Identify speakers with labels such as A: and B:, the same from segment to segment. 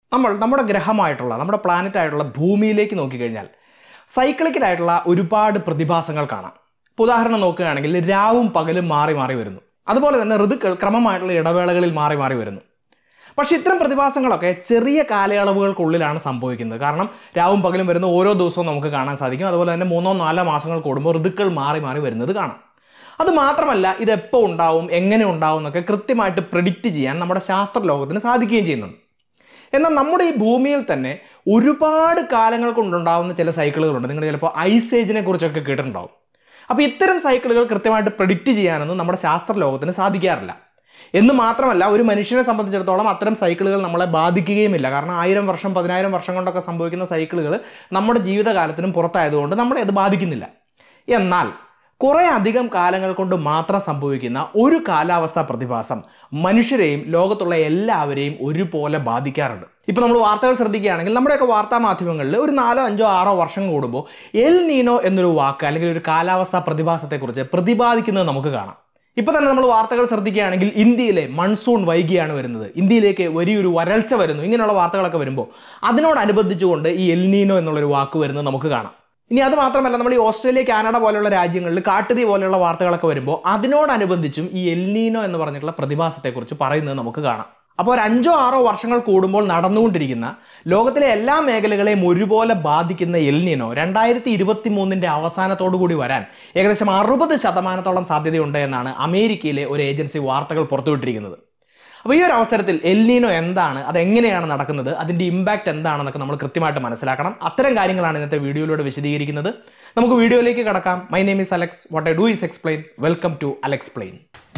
A: നമ്മൾ നമ്മുടെ ഗ്രഹമായിട്ടുള്ള നമ്മുടെ പ്ലാനറ്റ് ആയിട്ടുള്ള ഭൂമിയിലേക്ക് നോക്കിക്കഴിഞ്ഞാൽ സൈക്ലിക്കലായിട്ടുള്ള ഒരുപാട് പ്രതിഭാസങ്ങൾ കാണാം ഇപ്പോൾ ഉദാഹരണം നോക്കുകയാണെങ്കിൽ രാവും പകലും മാറി മാറി വരുന്നു അതുപോലെ തന്നെ ഋതുക്കൾ ക്രമമായിട്ടുള്ള ഇടവേളകളിൽ മാറി മാറി വരുന്നു പക്ഷേ ഇത്തരം പ്രതിഭാസങ്ങളൊക്കെ ചെറിയ കാലയളവുകൾക്കുള്ളിലാണ് സംഭവിക്കുന്നത് കാരണം രാവും പകലും വരുന്ന ഓരോ ദിവസവും നമുക്ക് കാണാൻ സാധിക്കും അതുപോലെ തന്നെ മൂന്നോ നാലോ മാസങ്ങൾ കൂടുമ്പോൾ ഋതുക്കൾ മാറി മാറി വരുന്നത് കാണാം അത് മാത്രമല്ല ഇത് എപ്പോൾ ഉണ്ടാവും എങ്ങനെ ഉണ്ടാവും എന്നൊക്കെ കൃത്യമായിട്ട് പ്രിഡിക്റ്റ് ചെയ്യാൻ നമ്മുടെ ശാസ്ത്ര ലോകത്തിന് സാധിക്കുകയും ചെയ്യുന്നുണ്ട് എന്നാൽ നമ്മുടെ ഈ ഭൂമിയിൽ തന്നെ ഒരുപാട് കാലങ്ങൾ കൊണ്ടുണ്ടാവുന്ന ചില സൈക്കിളുകളുണ്ട് നിങ്ങൾ ചിലപ്പോൾ ഐസ് ഏജിനെ കുറിച്ചൊക്കെ കേട്ടിട്ടുണ്ടാവും അപ്പോൾ ഇത്തരം സൈക്കിളുകൾ കൃത്യമായിട്ട് പ്രിഡിക്റ്റ് ചെയ്യാനൊന്നും നമ്മുടെ ശാസ്ത്ര ലോകത്തിന് സാധിക്കാറില്ല എന്ന് മാത്രമല്ല ഒരു മനുഷ്യനെ സംബന്ധിച്ചിടത്തോളം അത്തരം സൈക്കിളുകൾ നമ്മളെ ബാധിക്കുകയുമില്ല കാരണം ആയിരം വർഷം പതിനായിരം വർഷം കൊണ്ടൊക്കെ സംഭവിക്കുന്ന സൈക്കിളുകൾ നമ്മുടെ ജീവിതകാലത്തിനും പുറത്തായതുകൊണ്ട് നമ്മളെ അത് ബാധിക്കുന്നില്ല എന്നാൽ കുറേ അധികം കാലങ്ങൾ കൊണ്ട് മാത്രം സംഭവിക്കുന്ന ഒരു കാലാവസ്ഥാ പ്രതിഭാസം മനുഷ്യരെയും ലോകത്തുള്ള എല്ലാവരെയും ഒരുപോലെ ബാധിക്കാറുണ്ട് ഇപ്പോൾ നമ്മൾ വാർത്തകൾ ശ്രദ്ധിക്കുകയാണെങ്കിൽ നമ്മുടെയൊക്കെ വാർത്താ മാധ്യമങ്ങളിൽ ഒരു നാലോ അഞ്ചോ ആറോ വർഷം കൂടുമ്പോൾ എൽ നീനോ എന്നൊരു വാക്ക് അല്ലെങ്കിൽ ഒരു കാലാവസ്ഥാ പ്രതിഭാസത്തെക്കുറിച്ച് പ്രതിപാദിക്കുന്നത് നമുക്ക് കാണാം ഇപ്പോൾ തന്നെ നമ്മൾ വാർത്തകൾ ശ്രദ്ധിക്കുകയാണെങ്കിൽ ഇന്ത്യയിലെ മൺസൂൺ വൈകിയാണ് വരുന്നത് ഇന്ത്യയിലേക്ക് വലിയൊരു വരൾച്ച വരുന്നു ഇങ്ങനെയുള്ള വാർത്തകളൊക്കെ വരുമ്പോൾ അതിനോടനുബന്ധിച്ചുകൊണ്ട് ഈ എൽനീനോ എന്നുള്ളൊരു വാക്ക് വരുന്നത് നമുക്ക് കാണാം ഇനി അത് മാത്രമല്ല നമ്മൾ ഈ ഓസ്ട്രേലിയ കാനഡ പോലെയുള്ള രാജ്യങ്ങളിൽ കാട്ടുതീ പോലെയുള്ള വാർത്തകളൊക്കെ വരുമ്പോൾ അതിനോടനുബന്ധിച്ചും ഈ എൽനീനോ എന്ന് പറഞ്ഞിട്ടുള്ള പ്രതിഭാസത്തെക്കുറിച്ച് പറയുന്നത് നമുക്ക് കാണാം അപ്പോൾ ഒരു അഞ്ചോ ആറോ വർഷങ്ങൾ കൂടുമ്പോൾ നടന്നുകൊണ്ടിരിക്കുന്ന ലോകത്തിലെ എല്ലാ മേഖലകളെയും ഒരുപോലെ ബാധിക്കുന്ന എൽനിനോ രണ്ടായിരത്തി ഇരുപത്തി മൂന്നിൻ്റെ അവസാനത്തോടു കൂടി വരാൻ ഏകദേശം അറുപത് ശതമാനത്തോളം സാധ്യതയുണ്ട് എന്നാണ് അമേരിക്കയിലെ ഒരു ഏജൻസി വാർത്തകൾ പുറത്തുവിട്ടിരിക്കുന്നത് അപ്പോൾ ഈ ഒരു അവസരത്തിൽ എൽനീനോ എന്താണ് അത് എങ്ങനെയാണ് നടക്കുന്നത് അതിൻ്റെ ഇമ്പാക്റ്റ് എന്താണെന്നൊക്കെ നമ്മൾ കൃത്യമായിട്ട് മനസ്സിലാക്കണം അത്തരം കാര്യങ്ങളാണ് ഇന്നത്തെ വീഡിയോയിലൂടെ വിശദീകരിക്കുന്നത് നമുക്ക് വീഡിയോയിലേക്ക് കടക്കാം my name is Alex what I do is explain welcome to Alexplain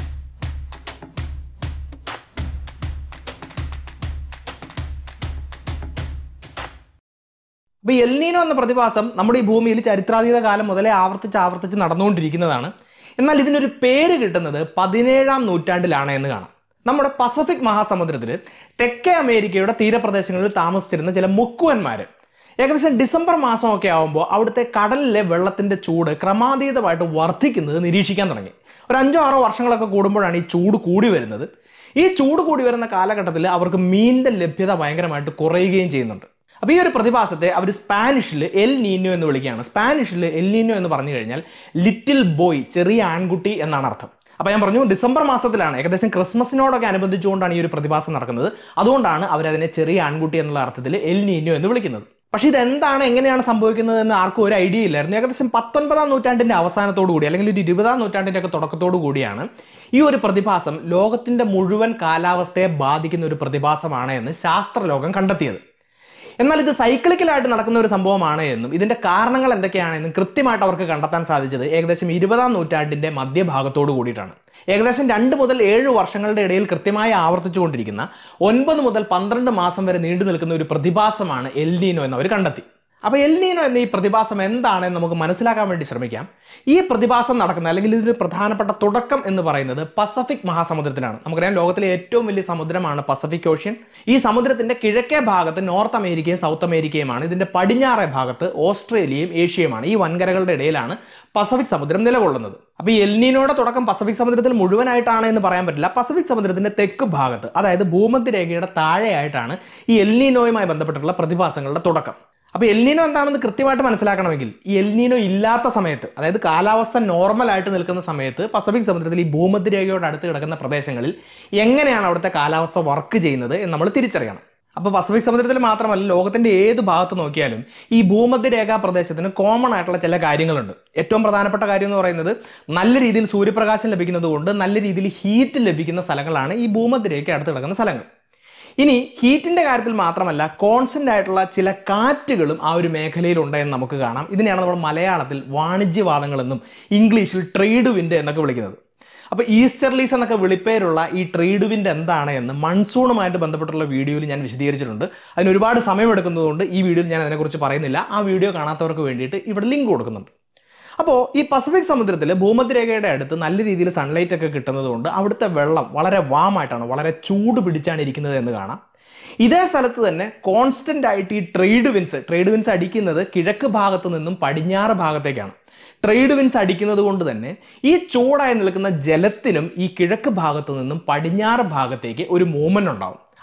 A: അപ്പോൾ എൽനീനോ എന്ന പ്രതിഭാസം നമ്മുടെ ഈ ഭൂമിയിൽ ചരിത്രാതീത കാലം മുതലേ ആവർത്തിച്ച് ആവർത്തിച്ച് നടന്നുകൊണ്ടിരിക്കുന്നതാണ് എന്നാൽ ഇതിനൊരു പേര് കിട്ടുന്നത് പതിനേഴാം നൂറ്റാണ്ടിലാണ് എന്ന് കാണാം നമ്മുടെ പസഫിക് മഹാസമുദ്രത്തിൽ തെക്കേ അമേരിക്കയുടെ തീരപ്രദേശങ്ങളിൽ താമസിച്ചിരുന്ന ചില മുക്കുവന്മാർ ഏകദേശം ഡിസംബർ മാസമൊക്കെ ആകുമ്പോൾ അവിടുത്തെ കടലിലെ വെള്ളത്തിൻ്റെ ചൂട് ക്രമാതീതമായിട്ട് വർദ്ധിക്കുന്നത് നിരീക്ഷിക്കാൻ തുടങ്ങി ഒരു അഞ്ചോ ആറോ വർഷങ്ങളൊക്കെ കൂടുമ്പോഴാണ് ഈ ചൂട് കൂടി വരുന്നത് ഈ ചൂട് കൂടി വരുന്ന കാലഘട്ടത്തിൽ അവർക്ക് മീനിൻ്റെ ലഭ്യത ഭയങ്കരമായിട്ട് കുറയുകയും ചെയ്യുന്നുണ്ട് അപ്പോൾ ഈ ഒരു പ്രതിഭാസത്തെ അവർ സ്പാനിഷിൽ എൽ നീനോ എന്ന് വിളിക്കുകയാണ് സ്പാനിഷിൽ എൽ നീനോ എന്ന് പറഞ്ഞു കഴിഞ്ഞാൽ ലിറ്റിൽ ബോയ് ചെറിയ ആൺകുട്ടി എന്നാണ് അർത്ഥം അപ്പോൾ ഞാൻ പറഞ്ഞു ഡിസംബർ മാസത്തിലാണ് ഏകദേശം ക്രിസ്മസിനോടൊക്കെ അനുബന്ധിച്ചുകൊണ്ടാണ് ഈ ഒരു പ്രതിഭാസം നടക്കുന്നത് അതുകൊണ്ടാണ് അവരതിനെ ചെറിയ ആൺകുട്ടി എന്നുള്ള അർത്ഥത്തിൽ എൽ നീനോ എന്ന് വിളിക്കുന്നത് പക്ഷേ ഇതെന്താണ് എങ്ങനെയാണ് സംഭവിക്കുന്നത് എന്ന് ആർക്കും ഒരു ഐഡിയ ഇല്ലായിരുന്നു ഏകദേശം പത്തൊൻപതാം നൂറ്റാണ്ടിൻ്റെ അവസാനത്തോടു കൂടി അല്ലെങ്കിൽ ഒരു ഇരുപതാം നൂറ്റാണ്ടിൻ്റെ ഒക്കെ തുടക്കത്തോടു കൂടിയാണ് ഈ ഒരു പ്രതിഭാസം ലോകത്തിൻ്റെ മുഴുവൻ കാലാവസ്ഥയെ ബാധിക്കുന്ന ഒരു പ്രതിഭാസമാണ് എന്ന് ശാസ്ത്രലോകം കണ്ടെത്തിയത് എന്നാൽ ഇത് സൈക്ലിക്കലായിട്ട് നടക്കുന്ന ഒരു സംഭവമാണ് എന്നും ഇതിന്റെ കാരണങ്ങൾ എന്തൊക്കെയാണെന്നും കൃത്യമായിട്ട് അവർക്ക് കണ്ടെത്താൻ സാധിച്ചത് ഏകദേശം ഇരുപതാം നൂറ്റാണ്ടിന്റെ മധ്യഭാഗത്തോട് കൂടിയിട്ടാണ് ഏകദേശം രണ്ട് മുതൽ ഏഴ് വർഷങ്ങളുടെ ഇടയിൽ കൃത്യമായി ആവർത്തിച്ചുകൊണ്ടിരിക്കുന്ന ഒൻപത് മുതൽ പന്ത്രണ്ട് മാസം വരെ നീണ്ടു നിൽക്കുന്ന ഒരു പ്രതിഭാസമാണ് എൽനീനോ എന്ന് അവർ കണ്ടെത്തി അപ്പോൾ എൽനീനോ എന്ന ഈ പ്രതിഭാസം എന്താണെന്ന് നമുക്ക് മനസ്സിലാക്കാൻ വേണ്ടി ശ്രമിക്കാം ഈ പ്രതിഭാസം നടക്കുന്ന അല്ലെങ്കിൽ ഇതിന്റെ പ്രധാനപ്പെട്ട തുടക്കം എന്ന് പറയുന്നത് പസഫിക് മഹാസമുദ്രത്തിലാണ് നമുക്കറിയാം ലോകത്തിലെ ഏറ്റവും വലിയ സമുദ്രമാണ് പസഫിക് ഓഷ്യൻ ഈ സമുദ്രത്തിന്റെ കിഴക്കേ ഭാഗത്ത് നോർത്ത് അമേരിക്കയും സൗത്ത് അമേരിക്കയുമാണ് ഇതിന്റെ പടിഞ്ഞാറേ ഭാഗത്ത് ഓസ്ട്രേലിയയും ഏഷ്യയുമാണ് ഈ വൻകരകളുടെ ഇടയിലാണ് പസഫിക് സമുദ്രം നിലകൊള്ളുന്നത് അപ്പോൾ ഈ എൽനീനോയുടെ തുടക്കം പസഫിക് സമുദ്രത്തിൽ മുഴുവനായിട്ടാണ് എന്ന് പറയാൻ പറ്റില്ല പസഫിക് സമുദ്രത്തിന്റെ തെക്ക് ഭാഗത്ത് അതായത് ഭൂമധ്യരേഖയുടെ താഴെയായിട്ടാണ് ഈ എൽനീനോയുമായി ബന്ധപ്പെട്ടിട്ടുള്ള പ്രതിഭാസങ്ങളുടെ തുടക്കം അപ്പോൾ എൽനീനോ എന്താണെന്ന് കൃത്യമായിട്ട് മനസ്സിലാക്കണമെങ്കിൽ ഈ എൽനീനോ ഇല്ലാത്ത സമയത്ത് അതായത് കാലാവസ്ഥ നോർമൽ ആയിട്ട് നിൽക്കുന്ന സമയത്ത് പസഫിക് സമുദ്രത്തിൽ ഈ ഭൂമധ്യരേഖയോട് അടുത്ത് കിടക്കുന്ന പ്രദേശങ്ങളിൽ എങ്ങനെയാണ് അവിടുത്തെ കാലാവസ്ഥ വർക്ക് ചെയ്യുന്നത് എന്ന് നമ്മൾ തിരിച്ചറിയണം അപ്പോൾ പസഫിക് സമുദ്രത്തിൽ മാത്രമല്ല ലോകത്തിന്റെ ഏത് ഭാഗത്ത് നോക്കിയാലും ഈ ഭൂമധ്യരേഖാ പ്രദേശത്തിന് കോമൺ ആയിട്ടുള്ള ചില കാര്യങ്ങളുണ്ട് ഏറ്റവും പ്രധാനപ്പെട്ട കാര്യം എന്ന് പറയുന്നത് നല്ല രീതിയിൽ സൂര്യപ്രകാശം ലഭിക്കുന്നത് കൊണ്ട് നല്ല രീതിയിൽ ഹീറ്റ് ലഭിക്കുന്ന സ്ഥലങ്ങളാണ് ഈ ഭൂമധ്യരേഖ അടുത്ത് കിടക്കുന്ന സ്ഥലങ്ങൾ ഇനി ഹീറ്റിന്റെ കാര്യത്തിൽ മാത്രമല്ല കോൺസ്റ്റന്റ് ആയിട്ടുള്ള ചില കാറ്റുകളും ആ ഒരു മേഖലയിൽ ഉണ്ട് എന്ന് നമുക്ക് കാണാം ഇതിനെയാണ് നമ്മൾ മലയാളത്തിൽ വാണിജ്യവാദങ്ങളെന്നും ഇംഗ്ലീഷിൽ ട്രേഡ് വിൻഡ് എന്നൊക്കെ വിളിക്കുന്നത് അപ്പോൾ ഈസ്റ്റർലീസ് എന്നൊക്കെ വിളിപ്പേരുള്ള ഈ ട്രേഡ് വിൻഡ് എന്താണ് എന്ന് മൺസൂണുമായിട്ട് ബന്ധപ്പെട്ടുള്ള വീഡിയോയിൽ ഞാൻ വിശദീകരിച്ചിട്ടുണ്ട് അതിന് ഒരുപാട് സമയമെടുക്കുന്നതുകൊണ്ട് ഈ വീഡിയോയിൽ ഞാൻ അതിനെക്കുറിച്ച് പറയുന്നില്ല ആ വീഡിയോ കാണാത്തവർക്ക് വേണ്ടിയിട്ട് ഇവിടെ ലിങ്ക് കൊടുക്കുന്നുണ്ട് അപ്പോൾ ഈ പസഫിക് സമുദ്രത്തിൽ ഭൂമധ്യരേഖയുടെ അടുത്ത് നല്ല രീതിയിൽ സൺലൈറ്റ് ഒക്കെ കിട്ടുന്നത് കൊണ്ട് അവിടുത്തെ വെള്ളം വളരെ വാമായിട്ടാണ് വളരെ ചൂട് പിടിച്ചാണ് ഇരിക്കുന്നത് എന്ന് കാണാം ഇതേ സ്ഥലത്ത് തന്നെ കോൺസ്റ്റന്റ് ആയിട്ട് ഈ ട്രേഡ് വിൻസ് ട്രേഡ് വിൻസ് അടിക്കുന്നത് കിഴക്ക് ഭാഗത്ത് നിന്നും പടിഞ്ഞാറ് ഭാഗത്തേക്കാണ് ട്രേഡ് വിൻസ് അടിക്കുന്നത് കൊണ്ട് തന്നെ ഈ ചൂടായി നിൽക്കുന്ന ജലത്തിനും ഈ കിഴക്ക് ഭാഗത്ത് നിന്നും പടിഞ്ഞാറ് ഭാഗത്തേക്ക് ഒരു മൂവ്മെന്റ് ഉണ്ടാവും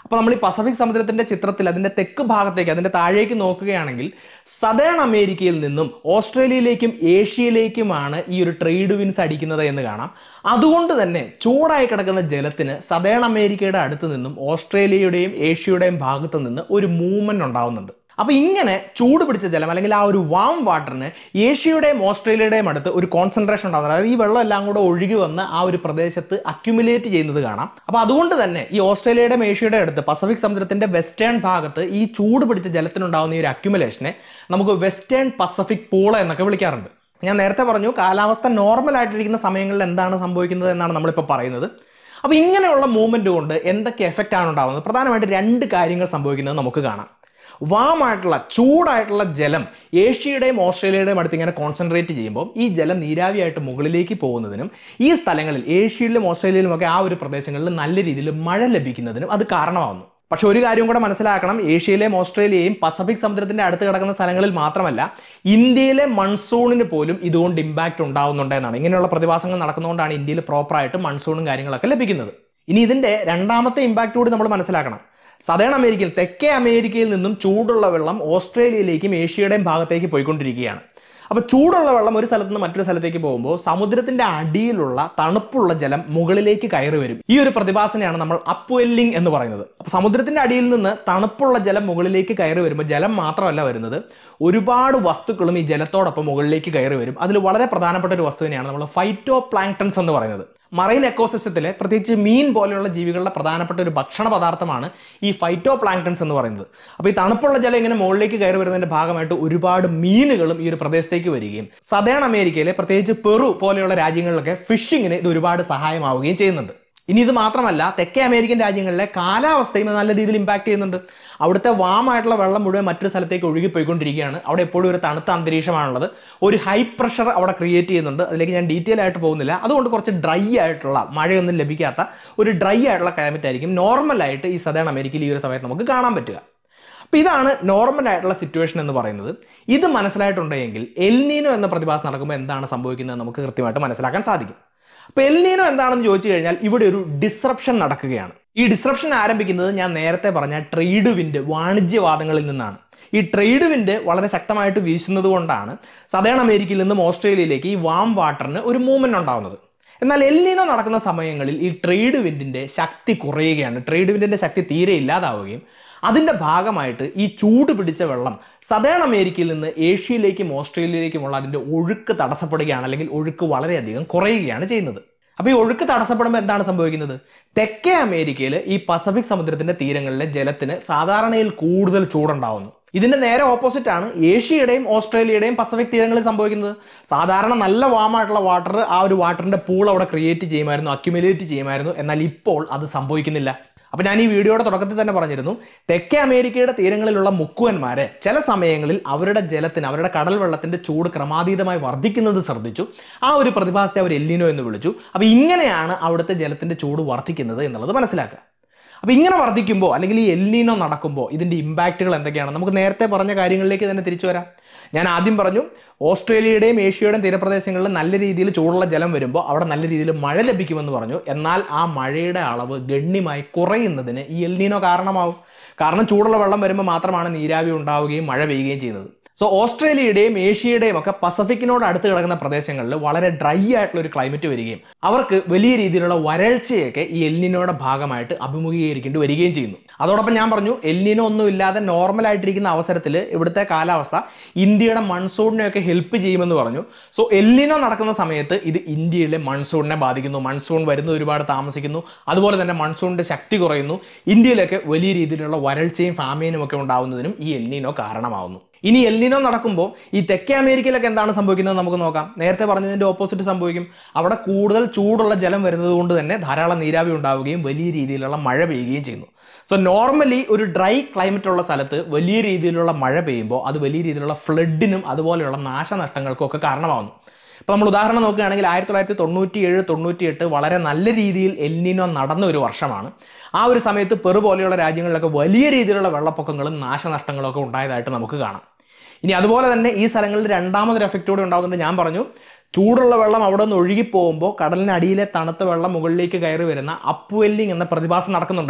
A: അപ്പോൾ നമ്മൾ ഈ പസഫിക് സമുദ്രത്തിന്റെ ചിത്രത്തിൽ അതിന്റെ തെക്ക് ഭാഗത്തേക്ക് അതിന്റെ താഴേക്ക് നോക്കുകയാണെങ്കിൽ സദേൺ അമേരിക്കയിൽ നിന്നും ഓസ്ട്രേലിയയിലേക്കും ഏഷ്യയിലേക്കുമാണ് ഈ ഒരു ട്രേഡ് വിൻസ് അടിക്കുന്നത് എന്ന് കാണാം അതുകൊണ്ട് തന്നെ ചൂടായി കിടക്കുന്ന ജലത്തിന് സദേൺ അമേരിക്കയുടെ അടുത്ത് നിന്നും ഓസ്ട്രേലിയയുടെയും ഏഷ്യയുടെയും ഭാഗത്ത് നിന്ന് ഒരു മൂവ്മെന്റ് ഉണ്ടാവുന്നുണ്ട് അപ്പൊ ഇങ്ങനെ ചൂട് പിടിച്ച ജലം അല്ലെങ്കിൽ ആ ഒരു വാം വാട്ടറിന് ഏഷ്യയുടെയും ഓസ്ട്രേലിയയുടെയും അടുത്ത് ഒരു കോൺസെൻട്രേഷൻ ഉണ്ടാകുന്നത് അതായത് ഈ വെള്ളം എല്ലാം കൂടെ ഒഴുകി വന്ന് ആ ഒരു പ്രദേശത്ത് അക്യുമുലേറ്റ് ചെയ്യുന്നത് കാണാം അപ്പൊ അതുകൊണ്ട് തന്നെ ഈ ഓസ്ട്രേലിയയുടെയും ഏഷ്യയുടെ അടുത്ത് പസഫിക് സമുദ്രത്തിന്റെ വെസ്റ്റേൺ ഭാഗത്ത് ഈ ചൂട് പിടിച്ച ജലത്തിനുണ്ടാകുന്ന ഈ ഒരു അക്യുമുലേഷനെ നമുക്ക് വെസ്റ്റേൺ പസഫിക് പൂള എന്നൊക്കെ വിളിക്കാറുണ്ട് ഞാൻ നേരത്തെ പറഞ്ഞു കാലാവസ്ഥ നോർമൽ ആയിട്ടിരിക്കുന്ന സമയങ്ങളിൽ എന്താണ് സംഭവിക്കുന്നത് എന്നാണ് നമ്മളിപ്പോൾ പറയുന്നത് അപ്പോൾ ഇങ്ങനെയുള്ള മൂവ്മെന്റ് കൊണ്ട് എന്തൊക്കെ എഫക്റ്റ് ആണ് ഉണ്ടാകുന്നത് പ്രധാനമായിട്ട് രണ്ട് കാര്യങ്ങൾ സംഭവിക്കുന്നത് നമുക്ക് കാണാം വാമായിട്ടുള്ള ചൂടായിട്ടുള്ള ജലം ഏഷ്യയുടെയും ഓസ്ട്രേലിയയുടെയും അടുത്ത് ഇങ്ങനെ കോൺസെൻട്രേറ്റ് ചെയ്യുമ്പോൾ ഈ ജലം നീരാവിയായിട്ട് മുകളിലേക്ക് പോകുന്നതിനും ഈ സ്ഥലങ്ങളിൽ ഏഷ്യയിലും ഓസ്ട്രേലിയയിലും ഒക്കെ ആ ഒരു പ്രദേശങ്ങളിൽ നല്ല രീതിയിൽ മഴ ലഭിക്കുന്നതിനും അത് കാരണമാവുന്നു പക്ഷെ ഒരു കാര്യം കൂടെ മനസ്സിലാക്കണം ഏഷ്യയിലെയും ഓസ്ട്രേലിയയും പസഫിക് സമുദ്രത്തിന്റെ അടുത്ത് കിടക്കുന്ന സ്ഥലങ്ങളിൽ മാത്രമല്ല ഇന്ത്യയിലെ മൺസൂണിന് പോലും ഇതുകൊണ്ട് ഇമ്പാക്റ്റ് ഉണ്ടാവുന്നുണ്ട് എന്നാണ് ഇങ്ങനെയുള്ള പ്രതിഭാസങ്ങൾ നടക്കുന്നതുകൊണ്ടാണ് ഇന്ത്യയിൽ പ്രോപ്പറായിട്ട് മൺസൂണും കാര്യങ്ങളൊക്കെ ലഭിക്കുന്നത് ഇനി ഇതിന്റെ രണ്ടാമത്തെ ഇമ്പാക്റ്റ് കൂടി നമ്മൾ മനസ്സിലാക്കണം സദേൺ അമേരിക്കയിൽ തെക്കേ അമേരിക്കയിൽ നിന്നും ചൂടുള്ള വെള്ളം ഓസ്ട്രേലിയയിലേക്കും ഏഷ്യയുടെയും ഭാഗത്തേക്ക് പോയിക്കൊണ്ടിരിക്കുകയാണ് അപ്പോൾ ചൂടുള്ള വെള്ളം ഒരു സ്ഥലത്ത് നിന്ന് മറ്റൊരു സ്ഥലത്തേക്ക് പോകുമ്പോൾ സമുദ്രത്തിന്റെ അടിയിലുള്ള തണുപ്പുള്ള ജലം മുകളിലേക്ക് കയറി വരും ഈ ഒരു പ്രതിഭാസനെയാണ് നമ്മൾ അപ്വെല്ലിംഗ് എന്ന് പറയുന്നത് അപ്പോൾ സമുദ്രത്തിന്റെ അടിയിൽ നിന്ന് തണുപ്പുള്ള ജലം മുകളിലേക്ക് കയറി വരുമ്പോൾ ജലം മാത്രമല്ല വരുന്നത് ഒരുപാട് വസ്തുക്കളും ഈ ജലത്തോടൊപ്പം മുകളിലേക്ക് കയറി വരും അതിൽ വളരെ പ്രധാനപ്പെട്ട ഒരു വസ്തുവിനെയാണ് നമ്മൾ ഫൈറ്റോ പ്ലാങ്ടൺസ് എന്ന് പറയുന്നത് മറൈൻ എക്കോസിസ്റ്റത്തിലെ പ്രത്യേകിച്ച് മീൻ പോലെയുള്ള ജീവികളുടെ പ്രധാനപ്പെട്ട ഒരു ഭക്ഷണ പദാർത്ഥമാണ് ഈ ഫൈറ്റോ പ്ലാങ്ടൺസ് എന്ന് പറയുന്നത് അപ്പോൾ ഈ തണുപ്പുള്ള ജലം ഇങ്ങനെ മുകളിലേക്ക് കയറി വരുന്നതിന്റെ ഭാഗമായിട്ട് ഒരുപാട് മീനുകളും ഈ ഒരു പ്രദേശത്തേക്ക് വരികയും സദേൺ അമേരിക്കയിലെ പ്രത്യേകിച്ച് പെറു പോലെയുള്ള രാജ്യങ്ങളിലൊക്കെ ഫിഷിങ്ങിന് ഇത് ഒരുപാട് സഹായമാവുകയും ചെയ്യുന്നുണ്ട് ഇനി ഇത് മാത്രമല്ല തെക്കേ അമേരിക്കൻ രാജ്യങ്ങളിലെ കാലാവസ്ഥയും നല്ല രീതിയിൽ ഇമ്പാക്ട് ചെയ്യുന്നുണ്ട് അവിടുത്തെ വാമായിട്ടുള്ള വെള്ളം മുഴുവൻ മറ്റൊരു സ്ഥലത്തേക്ക് ഒഴുകി പോയിക്കൊണ്ടിരിക്കുകയാണ് അവിടെ എപ്പോഴും ഒരു തണുത്ത അന്തരീക്ഷമാണുള്ളത് ഒരു ഹൈ പ്രഷർ അവിടെ ക്രിയേറ്റ് ചെയ്യുന്നുണ്ട് അതിലേക്ക് ഞാൻ ഡീറ്റെയിൽ ആയിട്ട് പോകുന്നില്ല അതുകൊണ്ട് കുറച്ച് ഡ്രൈ ആയിട്ടുള്ള മഴയൊന്നും ലഭിക്കാത്ത ഒരു ഡ്രൈ ആയിട്ടുള്ള ക്ലൈമറ്റ് ആയിരിക്കും നോർമലായിട്ട് ഈ സദേൺ അമേരിക്കയിൽ ഈ ഒരു സമയത്ത് നമുക്ക് കാണാൻ പറ്റുക അപ്പോൾ ഇതാണ് നോർമൽ ആയിട്ടുള്ള സിറ്റുവേഷൻ എന്ന് പറയുന്നത് ഇത് മനസ്സിലായിട്ടുണ്ടെങ്കിൽ എൽനീനോ എന്ന പ്രതിഭാസം നടക്കുമ്പോൾ എന്താണ് സംഭവിക്കുന്നത് നമുക്ക് കൃത്യമായിട്ട് മനസ്സിലാക്കാൻ സാധിക്കും അപ്പോൾ എൽനീനോ എന്താണെന്ന് ചോദിച്ചു കഴിഞ്ഞാൽ ഇവിടെ ഒരു ഡിസ്റപ്ഷൻ നടക്കുകയാണ് ഈ ഡിസ്റപ്ഷൻ ആരംഭിക്കുന്നത് ഞാൻ നേരത്തെ പറഞ്ഞ ട്രേഡ് വിൻഡ് വാണിജ്യവാദങ്ങളിൽ നിന്നാണ് ഈ ട്രേഡ് വിൻഡ് വളരെ ശക്തമായിട്ട് വീശുന്നത് കൊണ്ടാണ് സദേൺ അമേരിക്കയിൽ നിന്നും ഓസ്ട്രേലിയയിലേക്ക് ഈ വാം വാട്ടറിന് ഒരു മൂവ്മെന്റ് ഉണ്ടാകുന്നത് എന്നാൽ എൽനീനോ നടക്കുന്ന സമയങ്ങളിൽ ഈ ട്രേഡ് വിൻഡിന്റെ ശക്തി കുറയുകയാണ് ട്രേഡ് വിൻഡിന്റെ ശക്തി തീരെ ഇല്ലാതാവുകയും അതിന്റെ ഭാഗമായിട്ട് ഈ ചൂട് പിടിച്ച വെള്ളം സദേൺ അമേരിക്കയിൽ നിന്ന് ഏഷ്യയിലേക്കും ഓസ്ട്രേലിയയിലേക്കുമുള്ള അതിന്റെ ഒഴുക്ക് തടസ്സപ്പെടുകയാണ് അല്ലെങ്കിൽ ഒഴുക്ക് വളരെയധികം കുറയുകയാണ് ചെയ്യുന്നത് അപ്പോൾ ഈ ഒഴുക്ക് തടസ്സപ്പെടുമ്പോൾ എന്താണ് സംഭവിക്കുന്നത് തെക്കേ അമേരിക്കയിൽ ഈ പസഫിക് സമുദ്രത്തിന്റെ തീരങ്ങളിലെ ജലത്തിന് സാധാരണയിൽ കൂടുതൽ ചൂടുണ്ടാവുന്നു ഇതിന്റെ നേരെ ഓപ്പോസിറ്റ് ആണ് ഏഷ്യയുടെയും ഓസ്ട്രേലിയയുടെയും പസഫിക് തീരങ്ങളിൽ സംഭവിക്കുന്നത് സാധാരണ നല്ല വാമായിട്ടുള്ള വാട്ടർ ആ ഒരു വാട്ടറിന്റെ പൂൾ അവിടെ ക്രിയേറ്റ് ചെയ്യുമായിരുന്നു അക്യുമുലേറ്റ് ചെയ്യുമായിരുന്നു എന്നാൽ ഇപ്പോൾ അത് സംഭവിക്കുന്നില്ല അപ്പൊ ഞാൻ ഈ വീഡിയോയുടെ തുടക്കത്തിൽ തന്നെ പറഞ്ഞിരുന്നു തെക്കേ അമേരിക്കയുടെ തീരങ്ങളിലുള്ള മുക്കുവന്മാരെ ചില സമയങ്ങളിൽ അവരുടെ ജലത്തിന് അവരുടെ കടൽ വെള്ളത്തിന്റെ ചൂട് ക്രമാതീതമായി വർദ്ധിക്കുന്നത് ശ്രദ്ധിച്ചു ആ ഒരു പ്രതിഭാസത്തെ അവർ എല്ലിനോ എന്ന് വിളിച്ചു അപ്പൊ ഇങ്ങനെയാണ് അവിടുത്തെ ജലത്തിന്റെ ചൂട് വർദ്ധിക്കുന്നത് എന്നുള്ളത് മനസ്സിലാക്കുക അപ്പോൾ ഇങ്ങനെ വർദ്ധിക്കുമ്പോൾ അല്ലെങ്കിൽ ഈ എൽനീനോ നടക്കുമ്പോൾ ഇതിൻ്റെ ഇമ്പാക്റ്റുകൾ എന്തൊക്കെയാണ് നമുക്ക് നേരത്തെ പറഞ്ഞ കാര്യങ്ങളിലേക്ക് തന്നെ തിരിച്ചു വരാം ഞാൻ ആദ്യം പറഞ്ഞു ഓസ്ട്രേലിയയുടെയും ഏഷ്യയുടെയും തീരപ്രദേശങ്ങളിൽ നല്ല രീതിയിൽ ചൂടുള്ള ജലം വരുമ്പോൾ അവിടെ നല്ല രീതിയിൽ മഴ ലഭിക്കുമെന്ന് പറഞ്ഞു എന്നാൽ ആ മഴയുടെ അളവ് ഗണ്യമായി കുറയുന്നതിന് ഈ എൽനീനോ കാരണമാവും കാരണം ചൂടുള്ള വെള്ളം വരുമ്പോൾ മാത്രമാണ് നീരാവി ഉണ്ടാവുകയും മഴ പെയ്യുകയും ചെയ്യുന്നത് സോ ഓസ്ട്രേലിയയുടെയും ഏഷ്യയുടെയും ഒക്കെ പസഫിക്കിനോട് അടുത്ത് കിടക്കുന്ന പ്രദേശങ്ങളിൽ വളരെ ഡ്രൈ ആയിട്ടുള്ള ഒരു ക്ലൈമറ്റ് വരികയും അവർക്ക് വലിയ രീതിയിലുള്ള വരൾച്ചയൊക്കെ ഈ എൽനിനോയുടെ ഭാഗമായിട്ട് അഭിമുഖീകരിക്കേണ്ടി വരികയും ചെയ്യുന്നു അതോടൊപ്പം ഞാൻ പറഞ്ഞു എൽനിനോ ഒന്നും ഇല്ലാതെ നോർമൽ ആയിട്ടിരിക്കുന്ന അവസരത്തിൽ ഇവിടുത്തെ കാലാവസ്ഥ ഇന്ത്യയുടെ മൺസൂണിനെയൊക്കെ ഹെൽപ്പ് ചെയ്യുമെന്ന് പറഞ്ഞു സോ എൽനിനോ നടക്കുന്ന സമയത്ത് ഇത് ഇന്ത്യയിലെ മൺസൂണിനെ ബാധിക്കുന്നു മൺസൂൺ വരുന്നത് ഒരുപാട് താമസിക്കുന്നു അതുപോലെ തന്നെ മൺസൂണിന്റെ ശക്തി കുറയുന്നു ഇന്ത്യയിലൊക്കെ വലിയ രീതിയിലുള്ള വരൾച്ചയും ഫാമിയനും ഒക്കെ ഉണ്ടാവുന്നതിനും ഈ എൽനിനോ കാരണമാവുന്നു ഇനി എൽനിനോ നടക്കുമ്പോൾ ഈ തെക്കേ അമേരിക്കയിലൊക്കെ എന്താണ് സംഭവിക്കുന്നത് നമുക്ക് നോക്കാം നേരത്തെ പറഞ്ഞതിന്റെ ഓപ്പോസിറ്റ് സംഭവിക്കും അവിടെ കൂടുതൽ ചൂടുള്ള ജലം വരുന്നത് കൊണ്ട് തന്നെ ധാരാളം നീരാവി ഉണ്ടാവുകയും വലിയ രീതിയിലുള്ള മഴ പെയ്യുകയും ചെയ്യുന്നു സോ നോർമലി ഒരു ഡ്രൈ ക്ലൈമറ്റ് ഉള്ള സ്ഥലത്ത് വലിയ രീതിയിലുള്ള മഴ പെയ്യുമ്പോൾ അത് വലിയ രീതിയിലുള്ള ഫ്ലഡിനും അതുപോലെയുള്ള നാശനഷ്ടങ്ങൾക്കും ഒക്കെ കാരണമാവുന്നു ഇപ്പോൾ നമ്മൾ ഉദാഹരണം നോക്കുകയാണെങ്കിൽ ആയിരത്തി തൊള്ളായിരത്തി തൊണ്ണൂറ്റി ഏഴ് തൊണ്ണൂറ്റി എട്ട് വളരെ നല്ല രീതിയിൽ എൽനിനോ നടന്ന ഒരു വർഷമാണ് ആ ഒരു സമയത്ത് പെറു പോലെയുള്ള രാജ്യങ്ങളിലൊക്കെ വലിയ രീതിയിലുള്ള വെള്ളപ്പൊക്കങ്ങളും നാശനഷ്ടങ്ങളും ഒക്കെ ഉണ്ടായതായിട്ട് നമുക്ക് കാണാം ഇനി അതുപോലെ തന്നെ ഈ സ്ഥലങ്ങളിൽ രണ്ടാമതൊരു എഫക്റ്റ് കൂടി ഉണ്ടാകുന്നുണ്ട് ഞാൻ പറഞ്ഞു ചൂടുള്ള വെള്ളം അവിടെ നിന്ന് ഒഴുകിപ്പോകുമ്പോൾ കടലിനടിയിലെ തണുത്ത വെള്ളം മുകളിലേക്ക് കയറി വരുന്ന അപ്വെല്ലിംഗ് എന്ന പ്രതിഭാസം നടക്കുന്നുണ്ടായിരുന്നു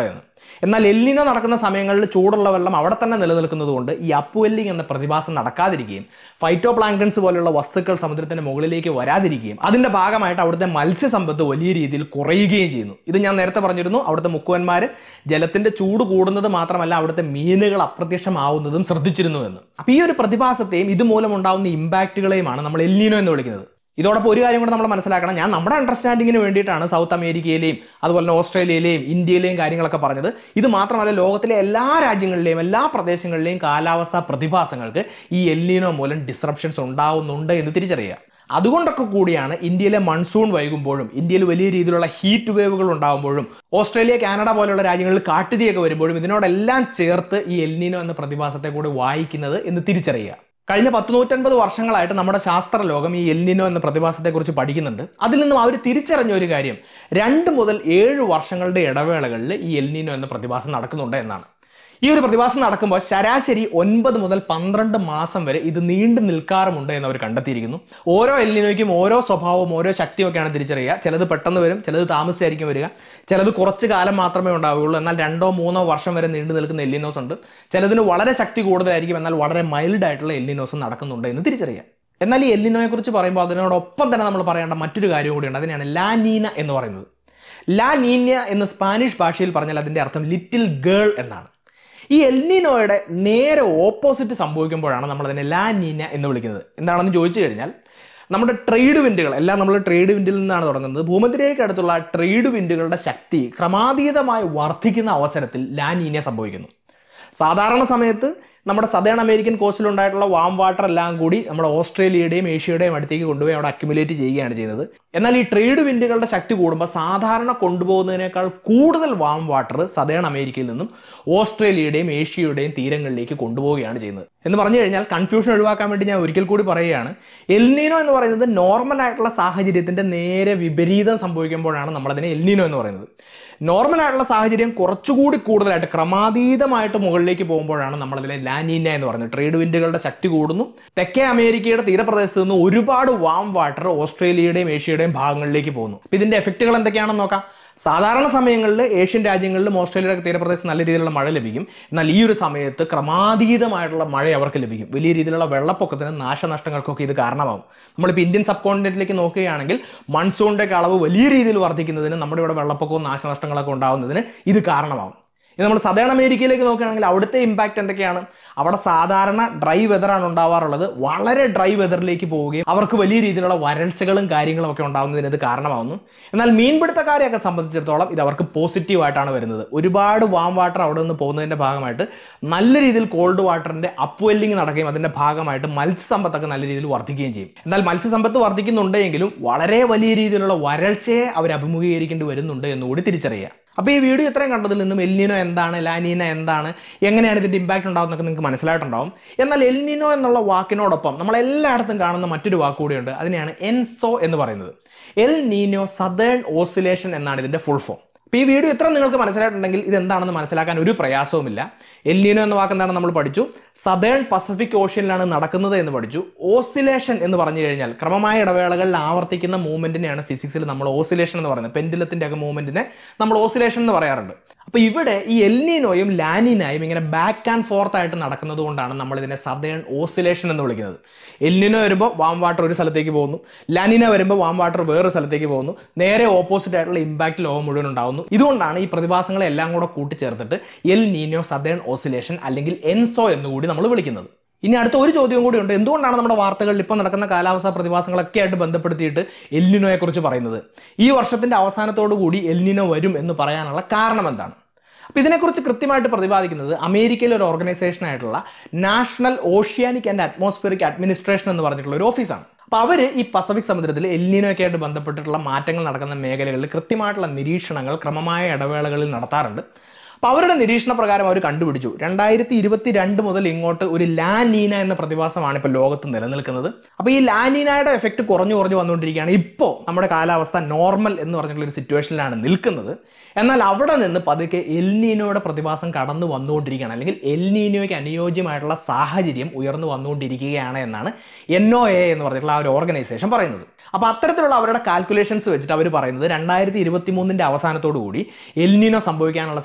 A: എന്നാൽ എല്ലിനോ നടക്കുന്ന സമയങ്ങളിൽ ചൂടുള്ള വെള്ളം അവിടെ തന്നെ നിലനിൽക്കുന്നതുകൊണ്ട് ഈ അപ്വെല്ലിംഗ് എന്ന പ്രതിഭാസം നടക്കാതിരിക്കുകയും ഫൈറ്റോ പ്ലാങ്ടൺസ് പോലെയുള്ള വസ്തുക്കൾ സമുദ്രത്തിന്റെ മുകളിലേക്ക് വരാതിരിക്കുകയും അതിന്റെ ഭാഗമായിട്ട് അവിടുത്തെ മത്സ്യസമ്പത്ത് വലിയ രീതിയിൽ കുറയുകയും ചെയ്യുന്നു ഇത് ഞാൻ നേരത്തെ പറഞ്ഞിരുന്നു അവിടുത്തെ മുക്കുവന്മാർ ജലത്തിന്റെ ചൂട് കൂടുന്നത് മാത്രമല്ല അവിടുത്തെ മീനുകൾ അപ്രത്യക്ഷമാവുന്നതും ശ്രദ്ധിച്ചിരുന്നു എന്ന് അപ്പോൾ ഈ ഒരു പ്രതിഭാസത്തെയും ഇതുമൂലം ഉണ്ടാവുന്ന ഇമ്പാക്റ്റുകളെയുമാണ് നമ്മൾ എല്ലിനോ എന്ന് വിളിക്കുന്നത് ഇതോടൊപ്പം ഒരു കാര്യം കൂടെ നമ്മൾ മനസ്സിലാക്കണം ഞാൻ നമ്മുടെ അണ്ടർസ്റ്റാൻഡിങ്ങിന് വേണ്ടിയിട്ടാണ് സൗത്ത് അമേരിക്കയിലെയും അതുപോലെ തന്നെ ഓസ്ട്രേലിയയിലെയും ഇന്ത്യയിലെയും കാര്യങ്ങളൊക്കെ പറഞ്ഞത് ഇത് മാത്രമല്ല ലോകത്തിലെ എല്ലാ രാജ്യങ്ങളിലെയും എല്ലാ പ്രദേശങ്ങളിലെയും കാലാവസ്ഥാ പ്രതിഭാസങ്ങൾക്ക് ഈ എല്ലിനോ മൂലം ഡിസ്റപ്ഷൻസ് ഉണ്ടാവുന്നുണ്ട് എന്ന് തിരിച്ചറിയുക അതുകൊണ്ടൊക്കെ കൂടിയാണ് ഇന്ത്യയിലെ മൺസൂൺ വൈകുമ്പോഴും ഇന്ത്യയിൽ വലിയ രീതിയിലുള്ള ഹീറ്റ് വേവുകൾ ഉണ്ടാകുമ്പോഴും ഓസ്ട്രേലിയ കാനഡ പോലെയുള്ള രാജ്യങ്ങളിൽ കാട്ടുതീയൊക്കെ വരുമ്പോഴും ഇതിനോടെല്ലാം ചേർത്ത് ഈ എൽനിനോ എന്ന പ്രതിഭാസത്തെ കൂടി വായിക്കുന്നത് എന്ന് തിരിച്ചറിയുക കഴിഞ്ഞ പത്ത് നൂറ്റൻപത് വർഷങ്ങളായിട്ട് നമ്മുടെ ശാസ്ത്ര ലോകം ഈ എൽനിനോ എന്ന പ്രതിഭാസത്തെക്കുറിച്ച് പഠിക്കുന്നുണ്ട് അതിൽ നിന്നും അവർ തിരിച്ചറിഞ്ഞ ഒരു കാര്യം രണ്ട് മുതൽ ഏഴ് വർഷങ്ങളുടെ ഇടവേളകളിൽ ഈ എൽനിനോ എന്ന പ്രതിഭാസം നടക്കുന്നുണ്ട് എന്നാണ് ഈ ഒരു പ്രതിഭാസം നടക്കുമ്പോൾ ശരാശരി ഒൻപത് മുതൽ പന്ത്രണ്ട് മാസം വരെ ഇത് നീണ്ടു നിൽക്കാറുമുണ്ട് എന്ന് അവർ കണ്ടെത്തിയിരിക്കുന്നു ഓരോ എല്ലിനോയ്ക്കും ഓരോ സ്വഭാവവും ഓരോ ശക്തിയും ഒക്കെയാണ് തിരിച്ചറിയുക ചിലത് പെട്ടെന്ന് വരും ചിലത് താമസിച്ചായിരിക്കും വരിക ചിലത് കുറച്ച് കാലം മാത്രമേ ഉണ്ടാവുകയുള്ളൂ എന്നാൽ രണ്ടോ മൂന്നോ വർഷം വരെ നീണ്ടു നിൽക്കുന്ന എല്ലിനോസ് ഉണ്ട് ചിലതിന് വളരെ ശക്തി കൂടുതലായിരിക്കും എന്നാൽ വളരെ മൈൽഡ് ആയിട്ടുള്ള എല്ലിനോസ് നടക്കുന്നുണ്ട് എന്ന് തിരിച്ചറിയാം എന്നാൽ ഈ എല്ലിനോയെ കുറിച്ച് പറയുമ്പോൾ അതിനോടൊപ്പം തന്നെ നമ്മൾ പറയേണ്ട മറ്റൊരു കാര്യം കൂടിയുണ്ട് അതിനെയാണ് ലാനീന എന്ന് പറയുന്നത് ലാ നീന്യ എന്ന് സ്പാനിഷ് ഭാഷയിൽ പറഞ്ഞാൽ അതിൻ്റെ അർത്ഥം ലിറ്റിൽ ഗേൾ എന്നാണ് ഈ എൽനിനോയുടെ നേരെ ഓപ്പോസിറ്റ് സംഭവിക്കുമ്പോഴാണ് നമ്മൾ അതിനെ ലാ നീന എന്ന് വിളിക്കുന്നത് എന്താണെന്ന് ചോദിച്ചു കഴിഞ്ഞാൽ നമ്മുടെ ട്രേഡ് വിൻഡുകൾ എല്ലാം നമ്മൾ ട്രേഡ് വിൻഡിൽ നിന്നാണ് തുടങ്ങുന്നത് ഭൂമധ്യരേഖയ്ക്ക് അടുത്തുള്ള ട്രേഡ് വിൻഡുകളുടെ ശക്തി ക്രമാതീതമായി വർദ്ധിക്കുന്ന അവസരത്തിൽ ലാ നീന സംഭവിക്കുന്നു സാധാരണ സമയത്ത് നമ്മുടെ സദേൺ അമേരിക്കൻ കോസ്റ്റിൽ ഉണ്ടായിട്ടുള്ള വാം വാട്ടർ എല്ലാം കൂടി നമ്മുടെ ഓസ്ട്രേലിയയുടെയും ഏഷ്യയുടെയും അടുത്തേക്ക് കൊണ്ടുപോയി അവിടെ അക്യുമുലേറ്റ് ചെയ്യുകയാണ് ചെയ്യുന്നത് എന്നാൽ ഈ ട്രേഡ് വിൻഡുകളുടെ ശക്തി കൂടുമ്പോൾ സാധാരണ കൊണ്ടുപോകുന്നതിനേക്കാൾ കൂടുതൽ വാം വാട്ടർ സദേൺ അമേരിക്കയിൽ നിന്നും ഓസ്ട്രേലിയയുടെയും ഏഷ്യയുടെയും തീരങ്ങളിലേക്ക് കൊണ്ടുപോവുകയാണ് ചെയ്യുന്നത് എന്ന് പറഞ്ഞു കഴിഞ്ഞാൽ കൺഫ്യൂഷൻ ഒഴിവാക്കാൻ വേണ്ടി ഞാൻ ഒരിക്കൽ കൂടി പറയുകയാണ് എൽനീനോ എന്ന് പറയുന്നത് നോർമൽ ആയിട്ടുള്ള സാഹചര്യത്തിന്റെ നേരെ വിപരീതം സംഭവിക്കുമ്പോഴാണ് നമ്മളതിനെ എൽനീനോ എന്ന് പറയുന്നത് നോർമൽ ആയിട്ടുള്ള സാഹചര്യം കുറച്ചുകൂടി കൂടുതലായിട്ട് ക്രമാതീതമായിട്ട് മുകളിലേക്ക് പോകുമ്പോഴാണ് നമ്മളതിലെ ലാനീന എന്ന് പറയുന്നത് ട്രേഡ് വിൻഡുകളുടെ ശക്തി കൂടുന്നു തെക്കേ അമേരിക്കയുടെ തീരപ്രദേശത്ത് നിന്ന് ഒരുപാട് വാം വാട്ടർ ഓസ്ട്രേലിയയുടെയും ഏഷ്യയുടെയും ഭാഗങ്ങളിലേക്ക് പോകുന്നു അപ്പോൾ ഇതിന്റെ എഫക്റ്റുകൾ എന്തൊക്കെയാണെന്ന് നോക്കാം സാധാരണ സമയങ്ങളിൽ ഏഷ്യൻ രാജ്യങ്ങളിലും ഓസ്ട്രേലിയയുടെ തീരപ്രദേശത്ത് നല്ല രീതിയിലുള്ള മഴ ലഭിക്കും എന്നാൽ ഈ ഒരു സമയത്ത് ക്രമാതീതമായിട്ടുള്ള മഴ അവർക്ക് ലഭിക്കും വലിയ രീതിയിലുള്ള വെള്ളപ്പൊക്കത്തിനും നാശനഷ്ടങ്ങൾക്കൊക്കെ ഇത് കാരണമാകും നമ്മളിപ്പോൾ ഇന്ത്യൻ സബ് കോണ്ടിനെന്റിലേക്ക് നോക്കുകയാണെങ്കിൽ മൺസൂണിൻ്റെ അളവ് വലിയ രീതിയിൽ വർദ്ധിക്കുന്നതിന് നമ്മുടെ ഇവിടെ വെള്ളപ്പൊക്കവും നാശനഷ്ടങ്ങളൊക്കെ ഉണ്ടാകുന്നതിന് ഇത് കാരണമാകും ഇത് നമ്മൾ സദേൺ അമേരിക്കയിലേക്ക് നോക്കുകയാണെങ്കിൽ അവിടുത്തെ ഇമ്പാക്റ്റ് എന്തൊക്കെയാണ് അവിടെ സാധാരണ ഡ്രൈ വെതറാണ് ഉണ്ടാവാറുള്ളത് വളരെ ഡ്രൈ വെതറിലേക്ക് പോവുകയും അവർക്ക് വലിയ രീതിയിലുള്ള വരൾച്ചകളും കാര്യങ്ങളും ഒക്കെ ഉണ്ടാകുന്നതിന് ഇത് കാരണമാവുന്നു എന്നാൽ മീൻപിടുത്തക്കാരെയൊക്കെ സംബന്ധിച്ചിടത്തോളം ഇത് അവർക്ക് പോസിറ്റീവ് ആയിട്ടാണ് വരുന്നത് ഒരുപാട് വാം വാട്ടർ അവിടെ നിന്ന് പോകുന്നതിന്റെ ഭാഗമായിട്ട് നല്ല രീതിയിൽ കോൾഡ് വാട്ടറിന്റെ അപ്വെല്ലിംഗ് നടക്കുകയും അതിന്റെ ഭാഗമായിട്ട് മത്സ്യസമ്പത്തൊക്കെ നല്ല രീതിയിൽ വർദ്ധിക്കുകയും ചെയ്യും എന്നാൽ മത്സ്യസമ്പത്ത് വർദ്ധിക്കുന്നുണ്ടെങ്കിലും വളരെ വലിയ രീതിയിലുള്ള വരൾച്ചയെ അവർ അഭിമുഖീകരിക്കേണ്ടി വരുന്നുണ്ട് എന്നുകൂടി തിരിച്ചറിയുക അപ്പോൾ ഈ വീഡിയോ ഇത്രയും കണ്ടതിൽ നിന്നും എൽനിനോ എന്താണ് ലാനീന എന്താണ് എങ്ങനെയാണ് ഇതിൻ്റെ ഇമ്പാക്റ്റ് ഉണ്ടാകുന്നതൊക്കെ നിങ്ങൾക്ക് മനസ്സിലായിട്ടുണ്ടാവും എന്നാൽ എൽനിനോ എന്നുള്ള വാക്കിനോടൊപ്പം നമ്മൾ എല്ലായിടത്തും കാണുന്ന മറ്റൊരു വാക്ക് കൂടിയുണ്ട് അതിനെയാണ് എൻസോ എന്ന് പറയുന്നത് എൽ നീനോ സദേൺ ഓസിലേഷൻ എന്നാണ് ഇതിൻ്റെ ഫുൾ ഫോം അപ്പോൾ ഈ വീഡിയോ ഇത്ര നിങ്ങൾക്ക് മനസ്സിലായിട്ടുണ്ടെങ്കിൽ ഇത് എന്താണെന്ന് മനസ്സിലാക്കാൻ ഒരു പ്രയാസവുമില്ല എൽനീനോ എന്ന വാക്ക് എന്താണ് നമ്മൾ പഠിച്ചു സദേൺ പസഫിക് ഓഷ്യനിലാണ് നടക്കുന്നത് എന്ന് പഠിച്ചു ഓസിലേഷൻ എന്ന് പറഞ്ഞു കഴിഞ്ഞാൽ ക്രമമായ ഇടവേളകളിൽ ആവർത്തിക്കുന്ന മൂവ്മെന്റിനെയാണ് ഫിസിക്സിൽ നമ്മൾ ഓസിലേഷൻ എന്ന് പറയുന്നത് പെൻഡിലത്തിന്റെ ഒക്കെ മൂവ്മെന്റിനെ നമ്മൾ ഓസിലേഷൻ എന്ന് പറയാറുണ്ട് അപ്പോൾ ഇവിടെ ഈ എൽനീനോയും ലാനിനായും ഇങ്ങനെ ബാക്ക് ആൻഡ് ഫോർത്ത് ആയിട്ട് നടക്കുന്നത് കൊണ്ടാണ് നമ്മൾ ഇതിനെ സദേൺ ഓസിലേഷൻ എന്ന് വിളിക്കുന്നത് എൽനിനോ വരുമ്പോൾ വാം വാട്ടർ ഒരു സ്ഥലത്തേക്ക് പോകുന്നു ലാനിന വരുമ്പോൾ വാം വാട്ടർ വേറൊരു സ്ഥലത്തേക്ക് പോകുന്നു നേരെ ഓപ്പോസിറ്റ് ആയിട്ടുള്ള ഇമ്പാക്റ്റ് ലോകം മുഴുവൻ ഉണ്ടാകുന്നു ഇതുകൊണ്ടാണ് ഈ പ്രതിഭാസങ്ങളെ എല്ലാം കൂടെ കൂട്ടിച്ചേർത്തിട്ട് എൽ നീനോ സദേൺ ഓസിലേഷൻ അല്ലെങ്കിൽ എൻസോ എന്നുകൂടി നമ്മൾ വിളിക്കുന്നത് ഇനി അടുത്ത ഒരു ചോദ്യം കൂടി ഉണ്ട് എന്തുകൊണ്ടാണ് നമ്മുടെ വാർത്തകളിൽ ഇപ്പോൾ നടക്കുന്ന കാലാവസ്ഥാ പ്രതിഭാസങ്ങളൊക്കെ ആയിട്ട് ബന്ധപ്പെടുത്തിയിട്ട് എൽനിനോയെ കുറിച്ച് പറയുന്നത് ഈ വർഷത്തിന്റെ അവസാനത്തോടു കൂടി എൽനിനോ വരും എന്ന് പറയാനുള്ള കാരണം എന്താണ് അപ്പോൾ ഇതിനെക്കുറിച്ച് കൃത്യമായിട്ട് പ്രതിപാദിക്കുന്നത് അമേരിക്കയിലെ ഒരു ഓർഗനൈസേഷൻ ആയിട്ടുള്ള National Oceanic and Atmospheric Administration എന്ന് പറഞ്ഞിട്ടുള്ള ഒരു ഓഫീസാണ് അപ്പോൾ അവർ ഈ പസഫിക് സമുദ്രത്തിൽ എൽനിനോയൊക്കെ ആയിട്ട് ബന്ധപ്പെട്ടിട്ടുള്ള മാറ്റങ്ങൾ നടക്കുന്ന മേഖലകളിൽ കൃത്യമായിട്ടുള്ള നിരീക്ഷണങ്ങൾ ക്രമമായ ഇടവേളകളിൽ നടത്താറുണ്ട് അപ്പോൾ അവരുടെ നിരീക്ഷണ പ്രകാരം അവർ കണ്ടുപിടിച്ചു രണ്ടായിരത്തി ഇരുപത്തി രണ്ട് മുതൽ ഇങ്ങോട്ട് ഒരു ലാനീന എന്ന പ്രതിഭാസമാണ് ഇപ്പോൾ ലോകത്ത് നിലനിൽക്കുന്നത് അപ്പോൾ ഈ ലാനീനയുടെ എഫക്റ്റ് കുറഞ്ഞു കുറഞ്ഞു വന്നുകൊണ്ടിരിക്കുകയാണ് ഇപ്പോൾ നമ്മുടെ കാലാവസ്ഥ നോർമൽ എന്ന് പറഞ്ഞിട്ടുള്ള ഒരു സിറ്റുവേഷനിലാണ് നിൽക്കുന്നത് എന്നാൽ അവിടെ നിന്ന് പതുക്കെ എൽനീനോയുടെ പ്രതിഭാസം കടന്നു വന്നുകൊണ്ടിരിക്കുകയാണ് അല്ലെങ്കിൽ എൽനീനോയ്ക്ക് അനുയോജ്യമായിട്ടുള്ള സാഹചര്യം ഉയർന്നു വന്നുകൊണ്ടിരിക്കുകയാണ് എന്നാണ് എൻ ഒ എ എന്ന് പറഞ്ഞിട്ടുള്ള ആ ഒരു ഓർഗനൈസേഷൻ പറയുന്നത് അപ്പോൾ അത്തരത്തിലുള്ള അവരുടെ കാൽക്കുലേഷൻസ് വെച്ചിട്ട് അവർ പറയുന്നത് രണ്ടായിരത്തി ഇരുപത്തി മൂന്നിൻ്റെ അവസാനത്തോടു കൂടി എൽനീനോ സംഭവിക്കാനുള്ള സാധ്യത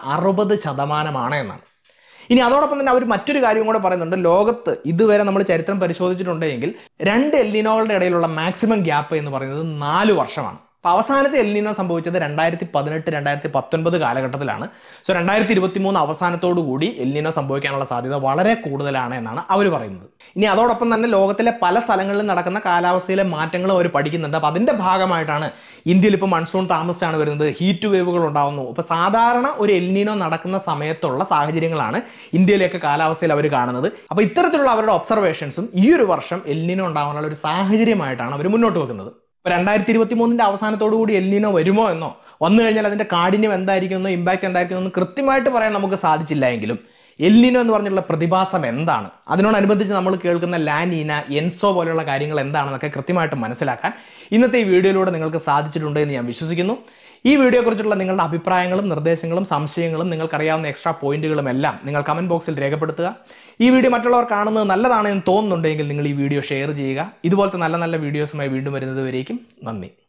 A: അറുപത് ശതമാനമാണ് എന്നാണ് ഇനി അതോടൊപ്പം തന്നെ അവർ മറ്റൊരു കാര്യം കൂടെ പറയുന്നുണ്ട് ലോകത്ത് ഇതുവരെ നമ്മൾ ചരിത്രം പരിശോധിച്ചിട്ടുണ്ടെങ്കിൽ രണ്ട് എൽനിനോകളുടെ ഇടയിലുള്ള മാക്സിമം ഗ്യാപ്പ് എന്ന് പറയുന്നത് നാല് വർഷമാണ് അപ്പോൾ അവസാനത്തെ എൽനിനോ സംഭവിച്ചത് രണ്ടായിരത്തി പതിനെട്ട് രണ്ടായിരത്തി പത്തൊൻപത് കാലഘട്ടത്തിലാണ് സോ രണ്ടായിരത്തി ഇരുപത്തി മൂന്ന് അവസാനത്തോടു കൂടി എൽനിനോ സംഭവിക്കാനുള്ള സാധ്യത വളരെ കൂടുതലാണ് എന്നാണ് അവർ പറയുന്നത് ഇനി അതോടൊപ്പം തന്നെ ലോകത്തിലെ പല സ്ഥലങ്ങളിലും നടക്കുന്ന കാലാവസ്ഥയിലെ മാറ്റങ്ങളും അവർ പഠിക്കുന്നുണ്ട് അപ്പോൾ അതിൻ്റെ ഭാഗമായിട്ടാണ് ഇന്ത്യയിൽ ഇപ്പോൾ മൺസൂൺ താമസിച്ചാണ് വരുന്നത് ഹീറ്റ് വേവുകൾ ഉണ്ടാകുന്നു അപ്പോൾ സാധാരണ ഒരു എൽനിനോ നടക്കുന്ന സമയത്തുള്ള സാഹചര്യങ്ങളാണ് ഇന്ത്യയിലെയൊക്കെ കാലാവസ്ഥയിൽ അവർ കാണുന്നത് അപ്പോൾ ഇത്തരത്തിലുള്ള അവരുടെ ഒബ്സർവേഷൻസും ഈ ഒരു വർഷം എൽനിനോ ഉണ്ടാകാനുള്ള ഒരു സാഹചര്യമായിട്ടാണ് അവർ മുന്നോട്ട് വെക്കുന്നത് ഇപ്പോൾ രണ്ടായിരത്തി ഇരുപത്തി മൂന്നിൻ്റെ അവസാനത്തോടു കൂടി എൽനിനോ വരുമോ എന്നോ വന്നു കഴിഞ്ഞാൽ അതിൻ്റെ കാഠിന്യം എന്തായിരിക്കും എന്നോ ഇമ്പാക്റ്റ് എന്തായിരിക്കും എന്ന് കൃത്യമായിട്ട് പറയാൻ നമുക്ക് സാധിച്ചില്ല എങ്കിലും എൽനിനോ എന്ന് പറഞ്ഞുള്ള പ്രതിഭാസം എന്താണ് അതിനോടനുബന്ധിച്ച് നമ്മൾ കേൾക്കുന്ന ലാനീന എൻസോ പോലെയുള്ള കാര്യങ്ങൾ എന്താണെന്നൊക്കെ കൃത്യമായിട്ട് മനസ്സിലാക്കാൻ ഇന്നത്തെ ഈ വീഡിയോയിലൂടെ നിങ്ങൾക്ക് സാധിച്ചിട്ടുണ്ട് എന്ന് ഞാൻ വിശ്വസിക്കുന്നു ഈ വീഡിയോയെക്കുറിച്ചുള്ള നിങ്ങളുടെ അഭിപ്രായങ്ങളും നിർദ്ദേശങ്ങളും സംശയങ്ങളും നിങ്ങൾക്കറിയാവുന്ന എക്സ്ട്രാ പോയിന്റുകളും എല്ലാം നിങ്ങൾ കമന്റ് ബോക്സിൽ രേഖപ്പെടുത്തുക ഈ വീഡിയോ മറ്റുള്ളവർ കാണുന്നത് നല്ലതാണ് എന്ന് തോന്നുന്നുണ്ടെങ്കിൽ നിങ്ങൾ ഈ വീഡിയോ ഷെയർ ചെയ്യുക ഇതുപോലത്തെ നല്ല നല്ല വീഡിയോസുമായി വീണ്ടും വരുന്നത് വരേക്കും നന്ദി